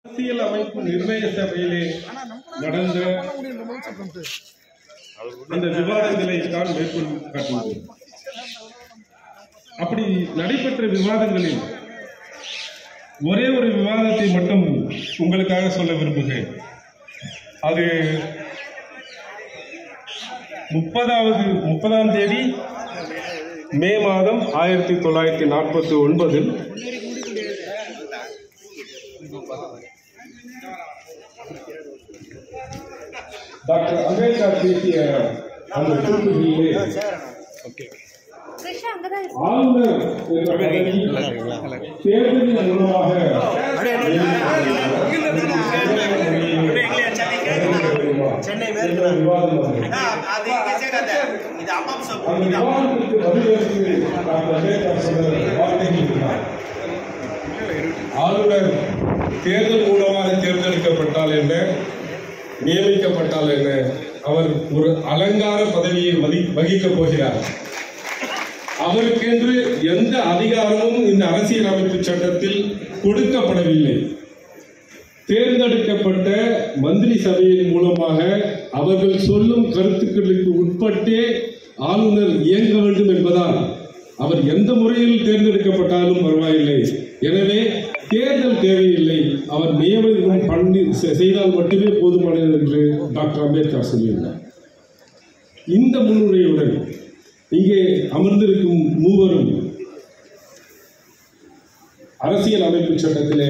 அரசியல் அமைப்பு நிர்ணய சபையிலே நடந்த அந்த விவாதங்களை தான் மேற்கொண்டு காட்டுவது அப்படி நடைபெற்ற விவாதங்களில் ஒரே ஒரு விவாதத்தை மட்டும் உங்களுக்காக சொல்ல விரும்புகிறேன் அது முப்பதாவது முப்பதாம் தேதி மே மாதம் ஆயிரத்தி தொள்ளாயிரத்தி நாற்பத்தி ஒன்பதில் டாக்டர் அம்பேத்கர் பேசிய அந்த கூட்டுகையிலே கிருஷ்ணா அங்கதான் இருக்கு. ஆளுநர் என்ற பதவி தேர்தலின் மூலமாக சென்னை என்ற விவாதம் வந்தது. அது இங்க சேர்க்காத இது அம்மா அந்த விவாதத்துக்கு பதிலளித்து டாக்டர் அம்பேத்கர் சொன்ன வார்த்தைகள் இதுதான். ஆளுநர் தேர்தல் மூலமாக தேர்ந்தெடுக்கப்பட்டால் என்ன நியமிக்கப்பட்டால் என்ன அவர் ஒரு அலங்கார பதவியை வகி- வகிக்கப் போகிறார் அவருக்கென்று எந்த அதிகாரமும் இந்த அரசியலமைப்பு சட்டத்தில் கொடுக்கப்படவில்லை தேர்ந்தெடுக்கப்பட்ட மந்திரி சபையின் மூலமாக அவர்கள் சொல்லும் கருத்துக்களுக்கு உட்பட்டே ஆளுநர் இயங்க வேண்டும் என்பதால் அவர் எந்த முறையில் தேர்ந்தெடுக்கப்பட்டாலும் பரவாயில்லை எனவே தேர்தல் தேவையில்லை அவர் நியமனம் பண்ணி செ- செய்தால் மட்டுமே போதுமானது என்று டாக்டர் அம்பேத்கர் சொல்லியிருந்தார் இந்த முன்னுரையுடன் இங்கே அமர்ந்திருக்கும் மூவரும் அரசியல் அமைப்பு சட்டத்திலே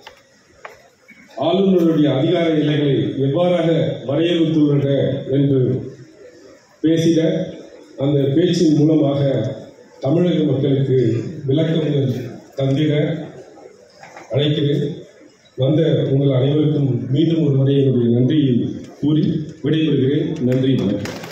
ஆளுநருடைய அதிகார எல்லைகளை எவ்வாறாக வரையறுத்துள்ளன என்று பேசிட அந்த பேச்சின் மூலமாக தமிழக மக்களுக்கு விளக்கங்கள் தந்திட அழைக்கிறேன் வந்த உங்கள் அனைவருக்கும் மீண்டும் ஒரு முறை என்னுடைய நன்றியை கூறி விடைபெறுகிறேன் நன்றி வணக்கம்